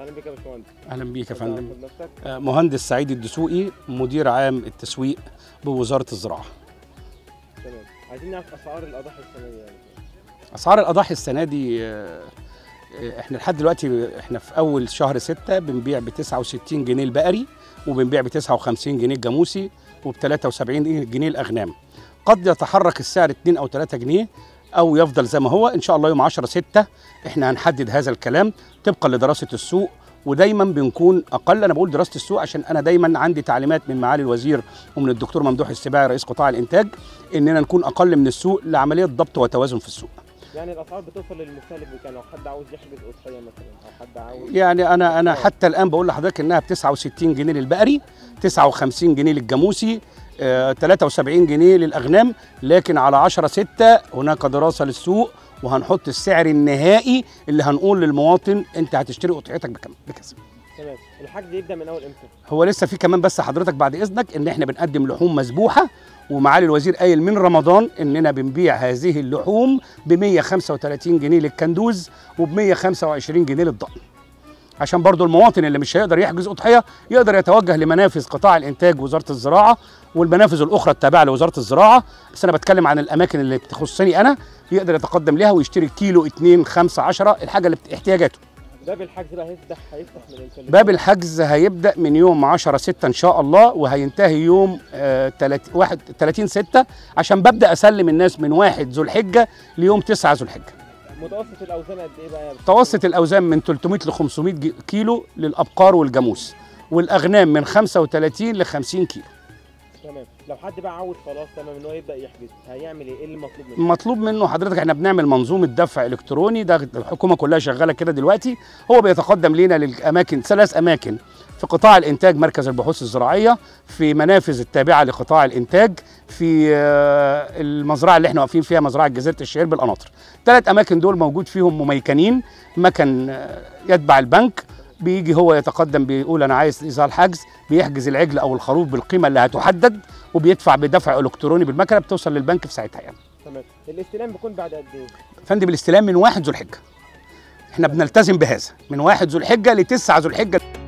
اهلا بك يا باشمهندس اهلا بيك يا اتفضل فندم عن نفسك آه، مهندس سعيد الدسوقي مدير عام التسويق بوزاره الزراعه تمام عايزين نعرف اسعار الاضاحي السنويه يعني اسعار الاضاحي السنه دي آه، آه، احنا لحد دلوقتي احنا في اول شهر ستة بنبيع ب 69 جنيه البقري وبنبيع ب 59 جنيه الجاموسي وب 73 جنيه الاغنام قد يتحرك السعر 2 او 3 جنيه او يفضل زي ما هو ان شاء الله يوم 10 6 احنا هنحدد هذا الكلام طبقا لدراسه السوق ودايما بنكون اقل انا بقول دراسه السوق عشان انا دايما عندي تعليمات من معالي الوزير ومن الدكتور ممدوح السباعي رئيس قطاع الانتاج اننا نكون اقل من السوق لعمليه ضبط وتوازن في السوق يعني الاسعار بتوصل للمستهلك بكام لو حد عاوز يحجز اضحيه مثلا او حد عاوز يعني انا انا حتى الان بقول لحضرتك انها ب 69 جنيه للبقري 59 جنيه للجاموسي آه، 73 جنيه للاغنام لكن على 10 6 هناك دراسه للسوق وهنحط السعر النهائي اللي هنقول للمواطن انت هتشتري قطعتك بكام بكذا تمام الحجز يبدا من اول امتى؟ هو لسه في كمان بس حضرتك بعد اذنك ان احنا بنقدم لحوم مذبوحه ومعالي الوزير قايل من رمضان اننا بنبيع هذه اللحوم ب 135 جنيه للكندوز وب 125 جنيه للضأن عشان برضو المواطن اللي مش هيقدر يحجز اضحيه يقدر يتوجه لمنافذ قطاع الانتاج وزاره الزراعه والمنافذ الاخرى التابعه لوزاره الزراعه بس انا بتكلم عن الاماكن اللي بتخصني انا يقدر يتقدم لها ويشتري كيلو 2 5 10 الحاجه اللي بت- احتياجاته باب الحجز بقى هيفتح هيفتح من امتى؟ باب الحجز هيبدا من يوم 10 6 ان شاء الله وهينتهي يوم آه، تلات- واحد 30 6 عشان ببدا اسلم الناس من 1 ذو الحجه ليوم 9 ذو الحجه متوسط الاوزان قد ايه بقى؟ يا باشمهندس؟ متوسط الاوزان من 300 ل 500 جي- كيلو للابقار والجاموس والاغنام من 35 ل 50 كيلو تمام لو حد بقى عاوز خلاص تمام ان هو يبدا يحجز هيعمل ايه؟ ايه اللي مطلوب منه؟ مطلوب منه حضرتك احنا بنعمل منظومه دفع الكتروني ده الحكومه كلها شغاله كده دلوقتي هو بيتقدم لينا للاماكن ثلاث اماكن في قطاع الانتاج مركز البحوث الزراعيه في منافذ التابعه لقطاع الانتاج في آه، المزرعه اللي احنا واقفين فيها مزرعه جزيره الشعير بالقناطر ثلاث اماكن دول موجود فيهم مميكنين مكن آه، يتبع البنك بيجي هو يتقدم بيقول انا عايز ايصال حجز بيحجز العجل او الخروف بالقيمه اللي هتحدد وبيدفع بدفع الكتروني بالمكنه بتوصل للبنك في ساعتها يعني تمام الاستلام بيكون بعد قد ايه؟ فندم الاستلام من واحد ذو الحجه احنا بنلتزم بهذا من واحد ذو الحجه لتسعة ذو الحجه